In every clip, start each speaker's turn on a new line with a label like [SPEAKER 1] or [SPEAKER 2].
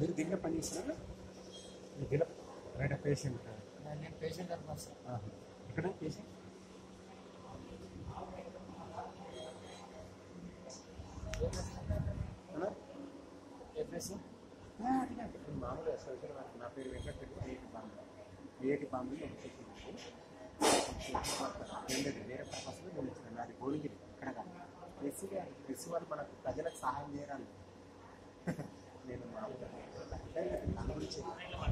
[SPEAKER 1] మీరు దీంట్లో పని చేస్తున్నారా మీరు దీంట్లో రైట్ పేషెంట్
[SPEAKER 2] నేను పేషెంట్ తరఫున వస్తాను
[SPEAKER 1] ఇక్కడ పేషెంట్
[SPEAKER 2] ఎఫ్ఎస్సి
[SPEAKER 1] మామూలుగా సోషల్ వర్క్ నా పేరు వెంకటరెడ్డి ఐఐటి బాంబే ఐఐటి బాంబే నేను చేసింది ఏం లేదు వేరే పర్పస్లో నేను ఇచ్చిన నాది భువనగిరి ఇక్కడ కాదు ప్రెస్ ప్రెస్ వాళ్ళు మనకు ప్రజలకు సహాయం చేయడానికి నేను మామూలుగా అంటే దాని గురించి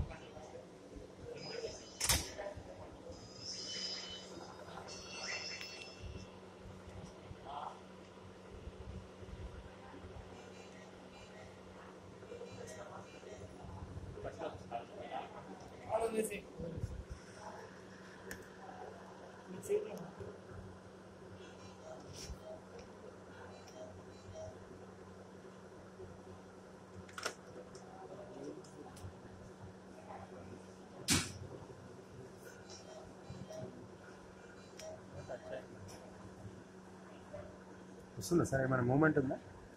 [SPEAKER 1] వస్తుందా సార్ ఏమైనా మూమెంట్ ఉందా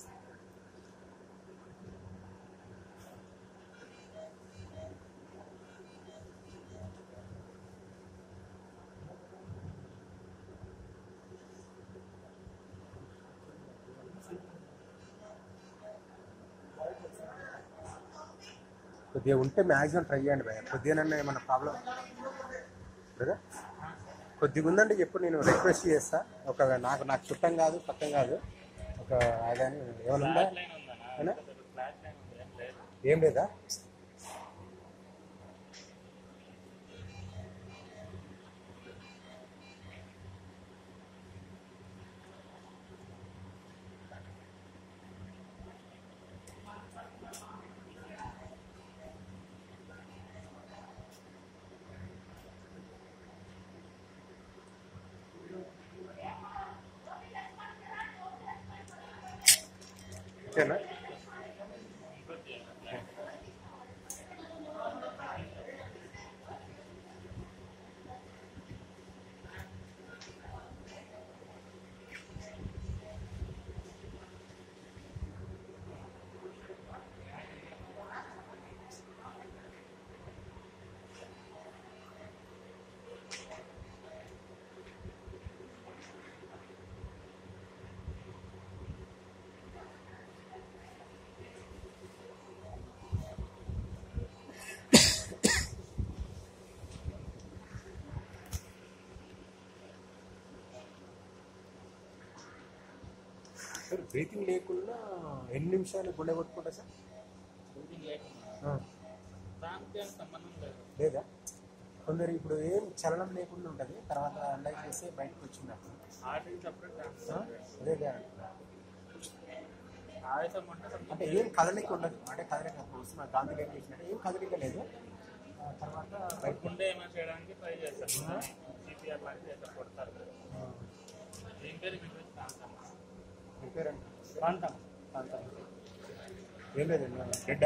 [SPEAKER 1] కొద్దిగా ఉంటే మ్యాక్సిమం ట్రై చేయండి భయ కొద్దిగా ఏమైనా ప్రాబ్లం కదా కొద్దిగా ఉందంటే చెప్పు నేను రిక్వెస్ట్ చేస్తా ఒక నాకు నాకు చుట్టం కాదు పక్కం కాదు ఒక అదని ఏమైనా ఉందా ఏనా? ఏం లేదా ఓకేనా సార్ బ్రీతింగ్ లేకుండా ఎన్ని నిమిషాలు గుండె కొట్టుకుంటా సార్ ఆ,
[SPEAKER 2] దానికి ఏం సంబంధం లేదు
[SPEAKER 1] లేదా కొందరు ఇప్పుడు ఏం చలనం లేకుండా ఉంటుంది తర్వాత అన్నయ్య చేసి బయటకు వచ్చినప్పుడు
[SPEAKER 2] ఆర్డర్ సపరేట్
[SPEAKER 1] ఆ, లేదా
[SPEAKER 2] ఆయుధం అంటే
[SPEAKER 1] అంటే ఏం కదలిక ఉండదు అంటే కదలిక వస్తున్న గాంధీ ఏం చేసినట్టు ఏం కదలిక లేదు ఆ, తర్వాత బయట
[SPEAKER 2] గుండె ఏమైనా చేయడానికి ట్రై చేస్తారు సిపిఆర్ లాంటి చేస్తారు కొడతారు ఏం పేరు మీకు
[SPEAKER 1] రిపేర్ అంటే ప్రాంతం ప్రాంతం ఏం లేదు రెడ్డా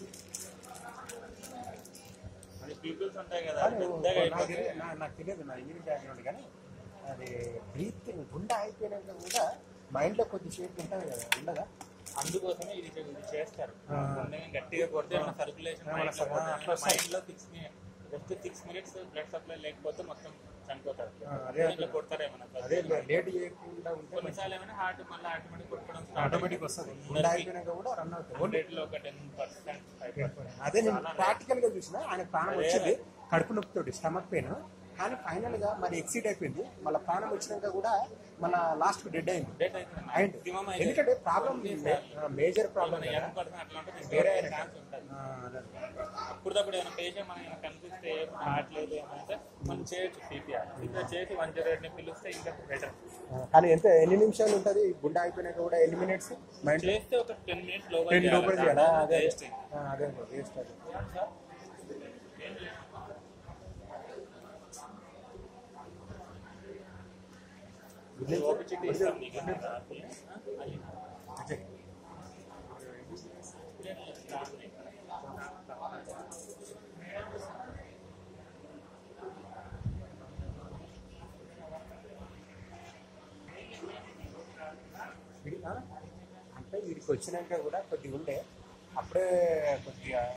[SPEAKER 2] అది పీపుల్స్ ఉంటాయి కదా
[SPEAKER 1] కానీ
[SPEAKER 2] పెద్దగా
[SPEAKER 1] నాకు
[SPEAKER 2] అయిపోతుంది.
[SPEAKER 1] తెలియదు నా- నాకు తెలియదు నా ఇంజనీరింగ్ బ్యాక్గ్రౌండ్ కానీ అది బ్రీతింగ్ గుండె అయిపోయినాక కూడా మైండ్లో కొద్దిసేపు ఉంటుంది కదా ఉండదా
[SPEAKER 2] అందుకోసమే ఇది ఇది చేస్తారు
[SPEAKER 1] ఆ.
[SPEAKER 2] గుండె గట్టిగా కొడితే మన సర్క్యులేషన్
[SPEAKER 1] మన
[SPEAKER 2] మైండ్
[SPEAKER 1] సర్- అట్లా వస్తుంది.
[SPEAKER 2] మైండ్ లో six just six minutes blood supply లేకపోతే మొత్తం చనిపోతారు
[SPEAKER 1] ఆ, అదే
[SPEAKER 2] ఇట్లా కొడతారు ఏమన్నా
[SPEAKER 1] అదే లేట్ చేయకుండా ఉంటే
[SPEAKER 2] కొన్నిసార్లు ఏమైనా హార్ట్ మళ్ళీ ఆటోమేటిక్ కొట్టుకోవడం
[SPEAKER 1] ఆటోమేటిక్ వస్తుంది గుండె అయిపోయినాక కూడా రన్ అవుతుంది ఓన్లీ
[SPEAKER 2] హండ్రెడ్ లో ఒక టెన్ పర్సెంట్ ఫైవ్ పర్సెంట్
[SPEAKER 1] అదే నేను ప్రాక్టికల్ గా చూసిన ఆయన ప్రాణం వచ్చింది కడుపు నొప్పితోటి స్టమక్ పెయిన్ కానీ ఫైనల్ గా మరి ఎక్సీడ్ అయిపోయింది మళ్ళీ ప్రాణం వచ్చినాక కూడా మన లాస్ట్ డెడ్ అయింది
[SPEAKER 2] డేట్ అయితే
[SPEAKER 1] అయింది
[SPEAKER 2] maximum అయితే
[SPEAKER 1] ఎందుకంటే ప్రాబ్లం మేజర్ ప్రాబ్లం
[SPEAKER 2] మన యంగ్ పర్సన్ అట్లా ఉంటుంది
[SPEAKER 1] వేరే
[SPEAKER 2] వేరే ఛాన్స్ ఉంటుంది అప్పుడప్పుడు ఏమైనా పేషెంట్ మనం ఏమైనా కనిపిస్తే ఏం కావట్లేదు ఏమంటే మనం చేయొచ్చు సిపిఆర్ సిపిఆర్ చేసి వన్ జీరో ఎయిట్ని పిలిస్తే ఇంకా బెటర్
[SPEAKER 1] కానీ ఎంత ఎన్ని నిమిషాలు ఉంటుంది గుండె అయిపోయినాక కూడా ఎన్ని మినిట్స్ మైండ్
[SPEAKER 2] చేస్తే ఒక టెన్ మినిట్స్ లోపల
[SPEAKER 1] టెన్ లోపల చేయాలా అదే
[SPEAKER 2] వేస్ట్
[SPEAKER 1] ఆ, అదే వేస్ట్ అది
[SPEAKER 2] ఓపిచిటీ ఇస్తాం నీకు అది
[SPEAKER 1] అదే. వీడి- ఆ? అంటే వీడికి వచ్చినాక కూడా కొద్దిగా ఉండే అప్పుడే కొద్దిగా